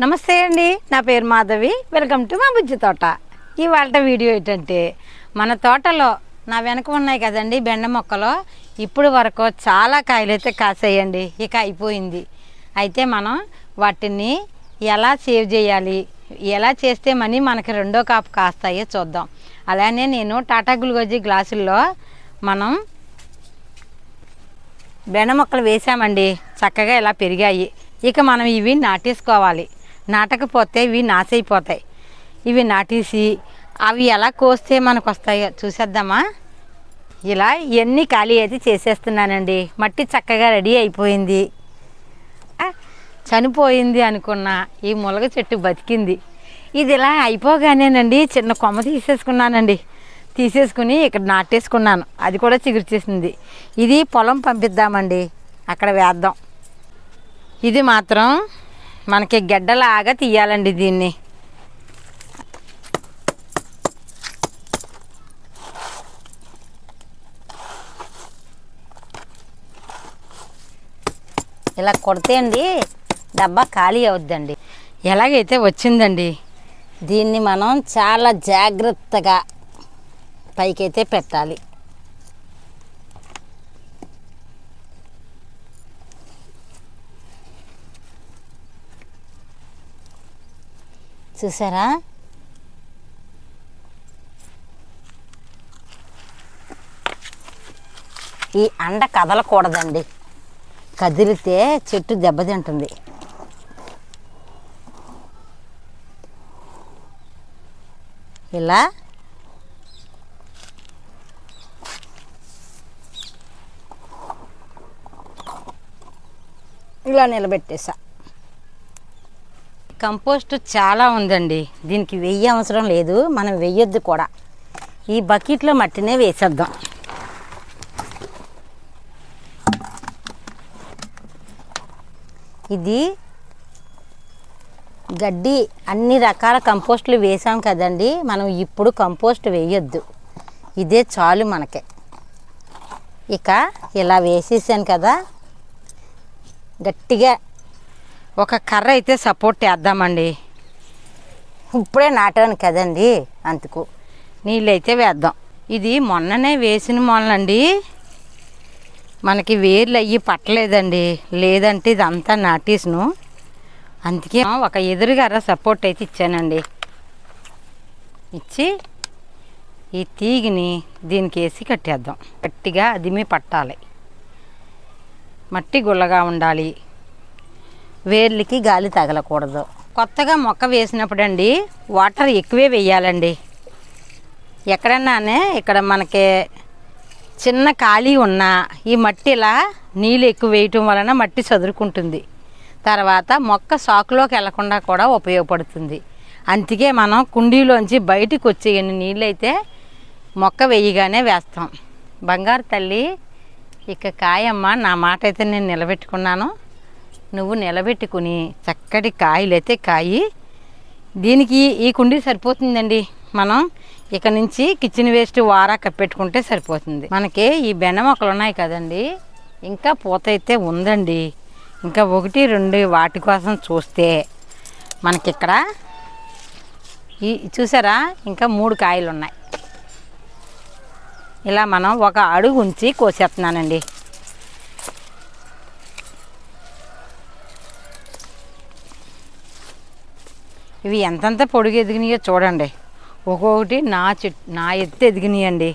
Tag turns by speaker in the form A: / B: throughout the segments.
A: నమస్తే అండి నా పేరు మాధవి వెల్కమ్ టు మా బుజ్జి తోట ఇవాళ వీడియో ఏంటంటే మన తోటలో నా వెనక ఉన్నాయి కదండి బెండ మొక్కలు ఇప్పుడు వరకు చాలా కాయలు అయితే కాసాయండి ఇక అయిపోయింది అయితే మనం వాటిని ఎలా సేవ్ చేయాలి ఎలా చేస్తే మనీ మనకి రెండో కాపు కాస్తాయో చూద్దాం అలానే నేను టాటా గ్లూకోజీ గ్లాసుల్లో మనం బెండ మొక్కలు వేసామండి చక్కగా ఇలా పెరిగాయి ఇక మనం ఇవి నాటేసుకోవాలి నాటకపోతే ఇవి నాసైపోతాయి ఇవి నాటేసి అవి ఎలా కోస్తే మనకు వస్తాయో చూసేద్దామా ఇలా ఎన్ని ఖాళీ అయితే చేసేస్తున్నానండి మట్టి చక్కగా రెడీ అయిపోయింది ఆ, చనిపోయింది అనుకున్న ఈ ములగ చెట్టు బతికింది ఇది ఇలా అయిపోగానేనండి చిన్న కొమ్మ తీసేసుకున్నానండి తీసేసుకుని ఇక్కడ నాటేసుకున్నాను అది కూడా చిగురిచేసింది ఇది పొలం పంపిద్దామండి అక్కడ వేద్దాం ఇది మాత్రం మనకి గెడ్డలాగా తీయాలండి దీన్ని ఇలా కొడితే అండి డబ్బా ఖాళీ అవుద్దండి ఎలాగైతే వచ్చిందండి దీన్ని మనం చాలా జాగ్రత్తగా పైకైతే పెట్టాలి చూసారా ఈ అండ కదలకూడదండి కదిలితే చెట్టు దెబ్బతింటుంది ఇలా ఇలా నిలబెట్టేసా కంపోస్ట్ చాలా ఉందండి దీనికి వెయ్యి అవసరం లేదు మనం వెయ్యొద్దు కూడా ఈ బకెట్లో మట్టినే వేసేద్దాం ఇది గడ్డి అన్ని రకాల కంపోస్టులు వేసాం కదండి మనం ఇప్పుడు కంపోస్ట్ వేయొద్దు ఇదే చాలు మనకి ఇక ఇలా వేసేసాను కదా గట్టిగా ఒక కర్ర అయితే సపోర్ట్ చేద్దామండి ఇప్పుడే నాటాను కదండి అందుకు నీళ్ళైతే వేద్దాం ఇది మొన్ననే వేసిన మొన్నండి మనకి వేర్లు అయ్యి పట్టలేదండి లేదంటే ఇదంతా నాటేసును అందుకే ఒక ఎదురుగార సపోర్ట్ అయితే ఇచ్చానండి ఇచ్చి ఈ తీగిని దీనికి వేసి కట్టేద్దాం గట్టిగా అదిమి పట్టాలి మట్టి గుల్లగా ఉండాలి వేర్లకి గాలి తగలకూడదు కొత్తగా మొక్క వేసినప్పుడు అండి వాటర్ ఎక్కువే వేయాలండి ఎక్కడన్నానే ఇక్కడ మనకి చిన్న ఖాళీ ఉన్న ఈ మట్టి ఇలా నీళ్ళు ఎక్కువ వేయటం వలన మట్టి చదురుకుంటుంది తర్వాత మొక్క సాకులోకి వెళ్లకుండా కూడా ఉపయోగపడుతుంది అందుకే మనం కుండీలోంచి బయటికి వచ్చే ఎన్ని నీళ్ళు అయితే మొక్క వేయగానే వేస్తాం బంగారు తల్లి ఇక కాయమ్మ నా మాట అయితే నేను నిలబెట్టుకున్నాను నువ్వు నిలబెట్టుకుని చక్కటి కాయలు అయితే కాయి దీనికి ఈ కుండీ సరిపోతుందండి మనం ఇక నుంచి కిచెన్ వేస్ట్ వారా కప్పెట్టుకుంటే సరిపోతుంది మనకి ఈ బెండ మొక్కలు ఉన్నాయి కదండి ఇంకా పూత అయితే ఉందండి ఇంకా ఒకటి రెండు వాటి కోసం చూస్తే మనకి ఇక్కడ ఈ చూసారా ఇంకా మూడు కాయలు ఉన్నాయి ఇలా మనం ఒక అడుగు ఉంచి కోసేస్తున్నానండి ఇవి ఎంతంత పొడుగు ఎదిగినాయో చూడండి ఒక్కొక్కటి నా చెట్ నా ఎత్తు ఎదిగినాయండి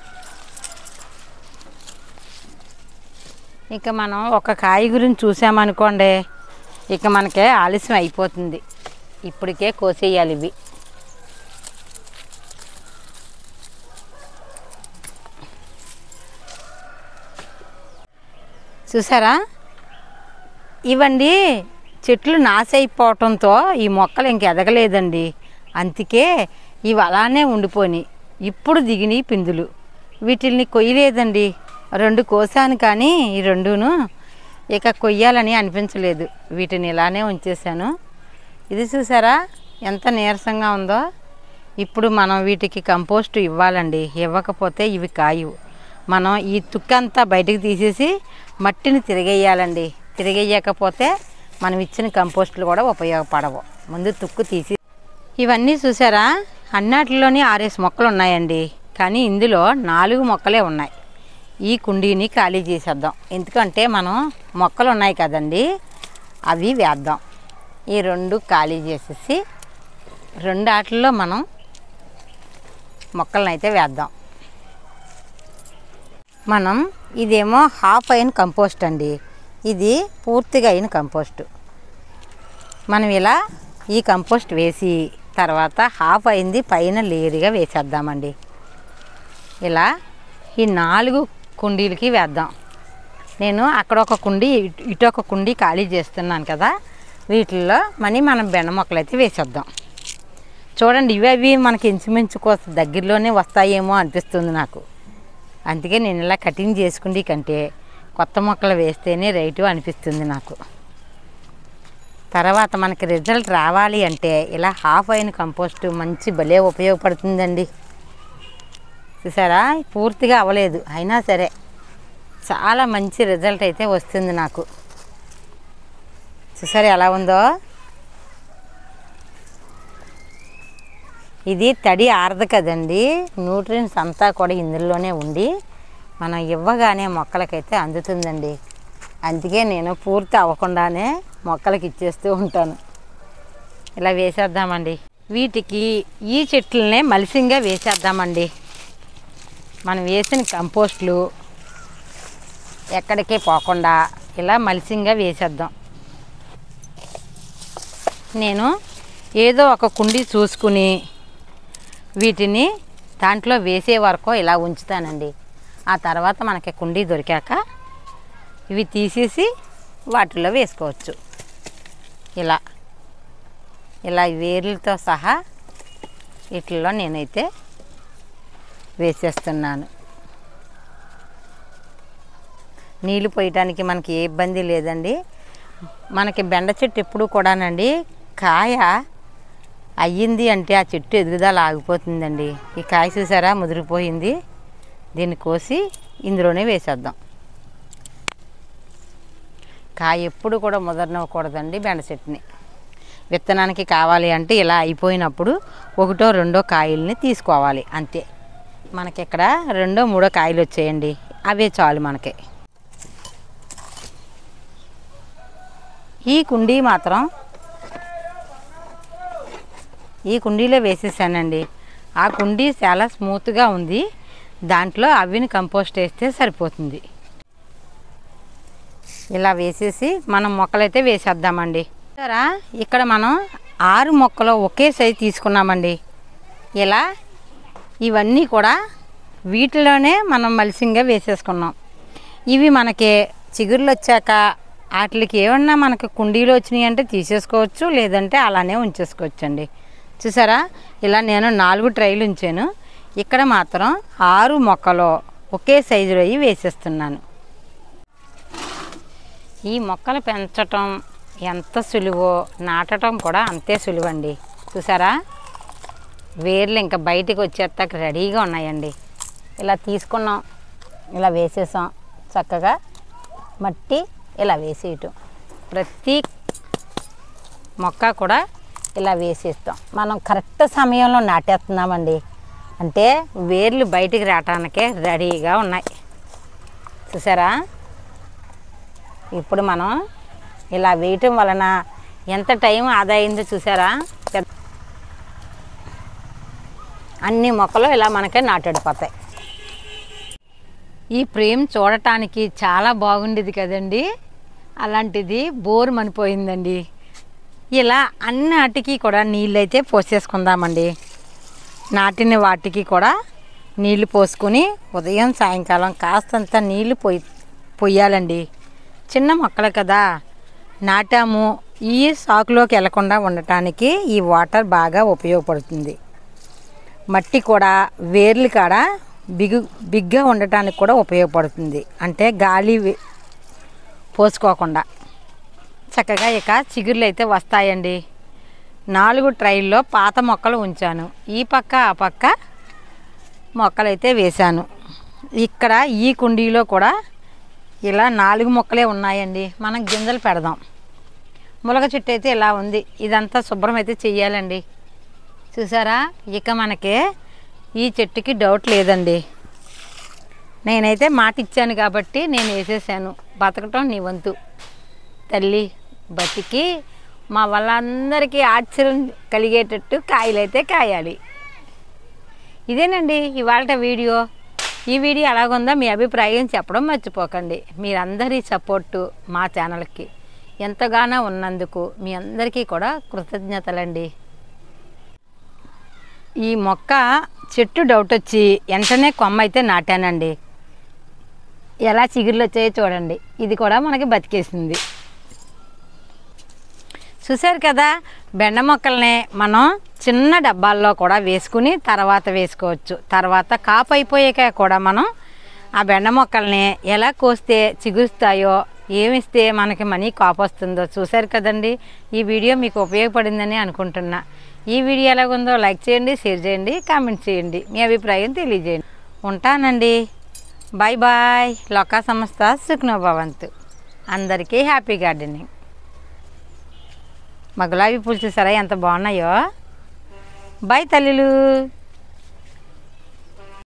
A: ఇక మనం ఒక కాయ గురించి చూసామనుకోండి ఇక మనకే ఆలస్యం అయిపోతుంది ఇప్పటికే కోసేయాలి ఇవి చూసారా ఇవండి చెట్లు నాశైపోవటంతో ఈ మొక్కలు ఇంక ఎదగలేదండి అందుకే ఇవి అలానే ఉండిపోయి ఇప్పుడు దిగినాయి పిందులు వీటిల్ని కొయ్యలేదండి రెండు కోసాను కానీ ఈ రెండును ఇక కొయ్యాలని అనిపించలేదు వీటిని ఇలానే ఉంచేసాను ఇది చూసారా ఎంత నీరసంగా ఉందో ఇప్పుడు మనం వీటికి కంపోస్ట్ ఇవ్వాలండి ఇవ్వకపోతే ఇవి కాయవు మనం ఈ తుక్కంతా బయటకు తీసేసి మట్టిని తిరిగేయాలండి తిరిగేయకపోతే మనం ఇచ్చిన కంపోస్టులు కూడా ఉపయోగపడవు ముందు తుక్కు తీసి ఇవన్నీ చూసారా అన్నాటిలోని ఆరేసి మొక్కలు ఉన్నాయండి కానీ ఇందులో నాలుగు మొక్కలే ఉన్నాయి ఈ కుండీని ఖాళీ చేసేద్దాం ఎందుకంటే మనం మొక్కలు ఉన్నాయి కదండి అవి వేద్దాం ఈ రెండు ఖాళీ చేసేసి రెండు ఆటల్లో మనం మొక్కలను అయితే వేద్దాం మనం ఇదేమో హాఫ్ అయిన కంపోస్ట్ అండి ఇది పూర్తిగా అయిన కంపోస్ట్ మనం ఇలా ఈ కంపోస్ట్ వేసి తర్వాత హాఫ్ అయింది పైన లేయర్గా వేసేద్దామండి ఇలా ఈ నాలుగు కుండీలకి వేద్దాం నేను అక్కడ ఒక కుండీ ఇటు- ఇటు ఒక కుండీ ఖాళీ చేస్తున్నాను కదా వీటిల్లో మనీ మనం బెండ మొక్కలు అయితే వేసేద్దాం చూడండి ఇవి అవి మనకి ఇంచుమించు కోస దగ్గరలోనే వస్తాయేమో అనిపిస్తుంది నాకు అందుకే నేను ఇలా కటింగ్ చేసుకుండి కంటే కొత్త మొక్కలు వేస్తేనే రైటు అనిపిస్తుంది నాకు తర్వాత మనకి రిజల్ట్ రావాలి అంటే ఇలా హాఫ్ అయిన కంపోస్ట్ మంచి భలే ఉపయోగపడుతుందండి చూసారా పూర్తిగా అవ్వలేదు అయినా సరే చాలా మంచి రిజల్ట్ అయితే వస్తుంది నాకు చూసారా ఎలా ఉందో ఇది తడి ఆరదు కదండి న్యూట్రియన్స్ అంతా కూడా ఇందులోనే ఉండి మనం ఇవ్వగానే మొక్కలకైతే అందుతుందండి అందుకే నేను పూర్తి అవ్వకుండానే మొక్కలకి ఇచ్చేస్తూ ఉంటాను ఇలా వేసేద్దామండి వీటికి ఈ చెట్లనే మలిసింగా వేసేద్దామండి మనం వేసిన కంపోస్ట్లు ఎక్కడికి పోకుండా ఇలా మలిసింగా వేసేద్దాం నేను ఏదో ఒక కుండీ చూసుకుని వీటిని దాంట్లో వేసే వరకు ఇలా ఉంచుతానండి ఆ తర్వాత మనకి కుండీ దొరికాక ఇవి తీసేసి వాటిల్లో వేసుకోవచ్చు ఇలా ఇలా వేర్లతో సహా వీటిల్లో నేనైతే వేసేస్తున్నాను నీళ్ళు పోయటానికి మనకి ఏ ఇబ్బంది లేదండి మనకి బెండ చెట్టు ఎప్పుడు కూడానండి కాయ అయ్యింది అంటే ఆ చెట్టు ఎదుగుదల ఆగిపోతుందండి ఈ కాయ చూసారా ముదిరిపోయింది దీన్ని కోసి ఇందులోనే వేసేద్దాం కాయ ఎప్పుడు కూడా ముదరనివ్వకూడదండి బెండ చెట్టుని విత్తనానికి కావాలి అంటే ఇలా అయిపోయినప్పుడు ఒకటో రెండో కాయల్ని తీసుకోవాలి అంతే మనకి ఇక్కడ రెండో మూడో కాయలు వచ్చేయండి అవే చాలు మనకి ఈ కుండీ మాత్రం ఈ కుండీలో వేసేసానండి ఆ కుండీ చాలా స్మూత్గా ఉంది దాంట్లో అవిని కంపోస్ట్ వేస్తే సరిపోతుంది ఇలా వేసేసి మనం మొక్కలైతే వేసేద్దామండి సరా ఇక్కడ మనం ఆరు మొక్కలు ఒకే సైజు తీసుకున్నామండి ఇలా ఇవన్నీ కూడా వీటిలోనే మనం మలిసింగా వేసేసుకున్నాం ఇవి మనకి చిగుర్లు వచ్చాక వాటికి ఏమన్నా మనకి కుండీలో వచ్చినాయి అంటే తీసేసుకోవచ్చు లేదంటే అలానే ఉంచేసుకోవచ్చు అండి చూసారా ఇలా నేను నాలుగు ట్రైలు ఉంచాను ఇక్కడ మాత్రం ఆరు మొక్కలు ఒకే సైజులో అవి వేసేస్తున్నాను ఈ మొక్కలు పెంచటం ఎంత సులువో నాటడం కూడా అంతే సులువండి చూసారా వేర్లు ఇంకా బయటికి వచ్చేస్తాక రెడీగా ఉన్నాయండి ఇలా తీసుకున్నాం ఇలా వేసేసాం చక్కగా మట్టి ఇలా వేసేయటం ప్రతి మొక్క కూడా ఇలా వేసేస్తాం మనం కరెక్ట్ సమయంలో నాటేస్తున్నామండి అంటే వేర్లు బయటికి రావటానికే రెడీగా ఉన్నాయి చూసారా ఇప్పుడు మనం ఇలా వేయటం వలన ఎంత టైం ఆదా అయిందో చూసారా పెద్ద అన్ని మొక్కలు ఇలా మనకే నాటడిపోతాయి ఈ ప్రేమ్ చూడటానికి చాలా బాగుండేది కదండి అలాంటిది బోర్ మనిపోయిందండి ఇలా అన్నిటికీ కూడా నీళ్ళైతే పోసేసుకుందామండి నాటిన వాటికి కూడా నీళ్లు పోసుకుని ఉదయం సాయంకాలం కాస్తంత నీళ్లు పోయి పొయ్యాలండి చిన్న మొక్కలు కదా నాటాము ఈ సాకులోకి వెళ్లకుండా ఉండటానికి ఈ వాటర్ బాగా ఉపయోగపడుతుంది మట్టి కూడా వేర్లు కాడ బిగు బిగ్గా ఉండటానికి కూడా ఉపయోగపడుతుంది అంటే గాలి వే- పోసుకోకుండా చక్కగా ఇక చిగుర్లు అయితే వస్తాయండి నాలుగు ట్రైల్లో పాత మొక్కలు ఉంచాను ఈ పక్క ఆ పక్క మొక్కలైతే వేశాను ఇక్కడ ఈ కుండీలో కూడా ఇలా నాలుగు మొక్కలే ఉన్నాయండి మనం గింజలు పెడదాం ములగ చెట్టు అయితే ఇలా ఉంది ఇదంతా శుభ్రం అయితే చెయ్యాలండి చూసారా ఇక మనకి ఈ చెట్టుకి డౌట్ లేదండి నేనైతే మాట ఇచ్చాను కాబట్టి నేను వేసేసాను బతకటం నీ వంతు తల్లి బతికి మా వాళ్ళందరికీ ఆశ్చర్యం కలిగేటట్టు కాయలైతే కాయాలి ఇదేనండి ఇవాళ వీడియో ఈ వీడియో ఎలాగుందో మీ అభిప్రాయం చెప్పడం మర్చిపోకండి మీరందరి సపోర్టు మా ఛానల్కి ఎంతగానో ఉన్నందుకు మీ అందరికీ కూడా కృతజ్ఞతలండి ఈ మొక్క చెట్టు డౌట్ వచ్చి వెంటనే కొమ్మ అయితే నాటానండి ఎలా చిగుర్లు వచ్చాయో చూడండి ఇది కూడా మనకి బతికేసింది చూశారు కదా బెండ మొక్కల్ని మనం చిన్న డబ్బాల్లో కూడా వేసుకుని తర్వాత వేసుకోవచ్చు తర్వాత కాపు అయిపోయాక కూడా మనం ఆ బెండ మొక్కల్ని ఎలా కోస్తే చిగురుస్తాయో ఏమిస్తే మనకి మనీ కాపు వస్తుందో చూశారు కదండి ఈ వీడియో మీకు ఉపయోగపడిందని అనుకుంటున్నా ఈ వీడియో ఎలాగుందో లైక్ చేయండి షేర్ చేయండి కామెంట్ చేయండి మీ అభిప్రాయం తెలియజేయండి ఉంటానండి బాయ్ బాయ్ లోకా సంస్థ సుఖ్నో భవంతు అందరికీ హ్యాపీ గార్డెనింగ్ మా గులాబీ పూలు చూసారా ఎంత బాగున్నాయో బాయ్ తల్లులు